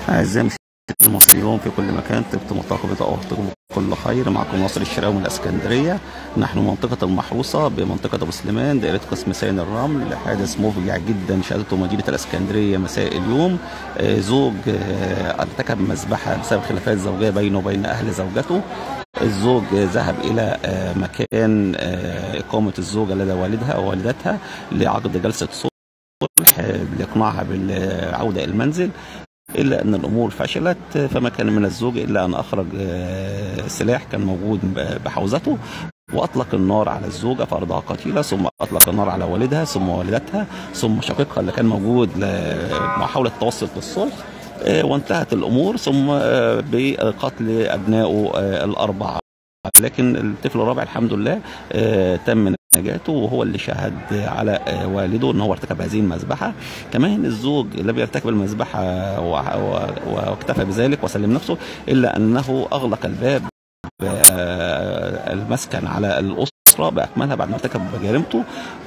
أعزائي المصريون في كل مكان طبتم وطاقبة أوقاتكم كل خير معكم ناصر الشراوي من الإسكندرية نحن منطقة المحروسة بمنطقة أبو سليمان دائرة قسم سين الرمل حادث مفجع جدا شهدته مدينة الإسكندرية مساء اليوم آه، زوج آه، ارتكب مذبحة بسبب خلافات زوجية بينه وبين أهل زوجته الزوج ذهب إلى آه، مكان آه، إقامة الزوجة لدى والدها ووالدتها لعقد جلسة صلح آه، لإقناعها بالعودة إلى المنزل الا ان الامور فشلت فما كان من الزوج الا ان اخرج آه، سلاح كان موجود بحوزته واطلق النار على الزوجه فارضها قتيله ثم اطلق النار على والدها ثم والدتها ثم شقيقها اللي كان موجود لمحاوله التوصل للصلح آه، وانتهت الامور ثم آه، بقتل ابنائه آه، الاربعه لكن الطفل الرابع الحمد لله آه، تم نجاته وهو اللي شهد على آه، والده ان هو ارتكب هذه المذبحه كمان الزوج لم يرتكب المذبحه و- و- واكتفى بذلك وسلم نفسه الا انه اغلق الباب آه، المسكن على الاسره باكملها بعد ما ارتكب جريمته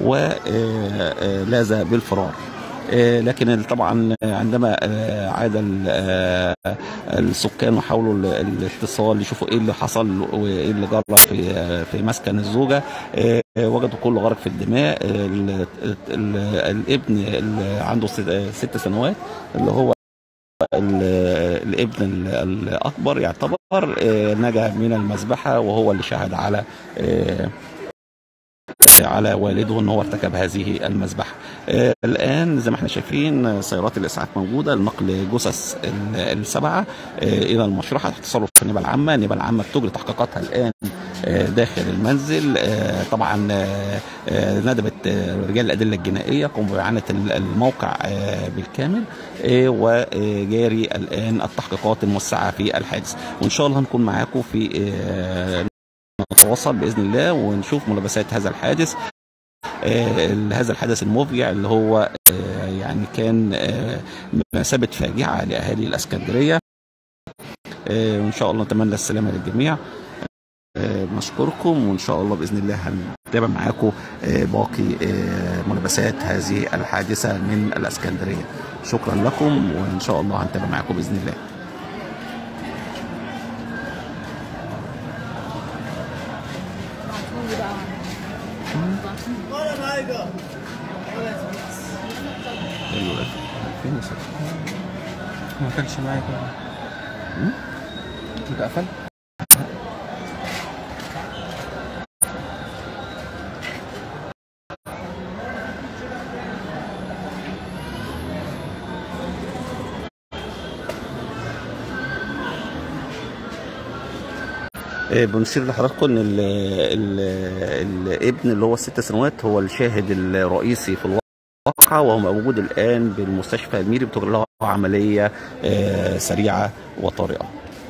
ولاذ بالفرار آه، لكن طبعا عندما آه، عاد ال- آه، السكان وحاولوا ال- الاتصال يشوفوا ايه اللي حصل وايه اللي جرى في آه، في مسكن الزوجه آه، وجدوا كله غرق في الدماء آه، ال- ال- الابن اللي عنده ست- ست سنوات اللي هو ال- الابن ال- الاكبر يعتبر آه، نجا من المذبحه وهو اللي شهد على آه، على والده ان هو ارتكب هذه المذبحه. آه، الان زي ما احنا شايفين آه، سيارات الاسعاف موجوده لنقل جثث ال- السبعه آه، الى المشرحه تحت تصرف النيابه العامه، النيابه العامه بتجري تحقيقاتها الان آه، داخل المنزل آه، طبعا آه، آه، ندبت آه، رجال الادله الجنائيه قاموا باعانه ال- الموقع آه، بالكامل آه، وجاري الان التحقيقات الموسعه في الحادث وان شاء الله هنكون معاكم في آه، نتواصل باذن الله ونشوف ملابسات هذا الحادث آه، هذا الحدث المفجع اللي هو آه، يعني كان آه، بمثابه فاجعه لاهالي الاسكندريه آه، وان شاء الله نتمنى السلامه للجميع آه، نشكركم وان شاء الله باذن الله هنتابع معاكم آه، باقي آه، ملابسات هذه الحادثه من الاسكندريه شكرا لكم وان شاء الله هنتابع معاكم باذن الله ايوه فين يا ستي؟ ما كانش معايا كده انت قفل آه، بنشير لحضراتكم ان ال ال الابن اللي هو الست سنوات هو الشاهد الرئيسي في الواقعة وهو موجود الآن بالمستشفى الميري بتجري له عملية آه، سريعة وطارئة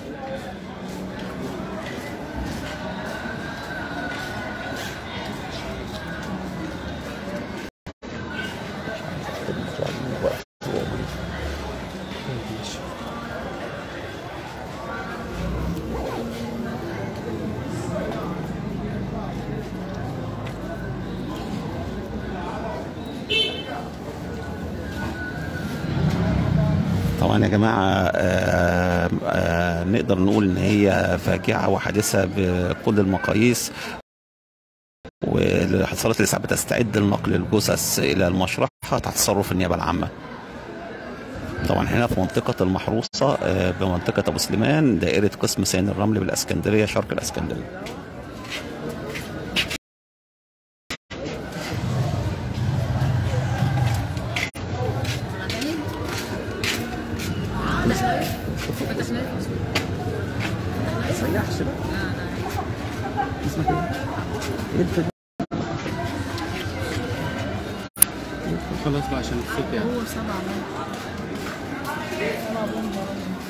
طبعا يا جماعة آه، آه، نقدر نقول إن هي فاجعة وحادثة بكل المقاييس والحصالات الإسعاف بتستعد لنقل الجثث إلى المشرحة تحت تصرف النيابة العامة. طبعا هنا في منطقة المحروسة آه، بمنطقة أبو سليمان دائرة قسم سين الرمل بالإسكندرية شرق الإسكندرية. خلاص بقى عشان الصوت يعني هو سبعة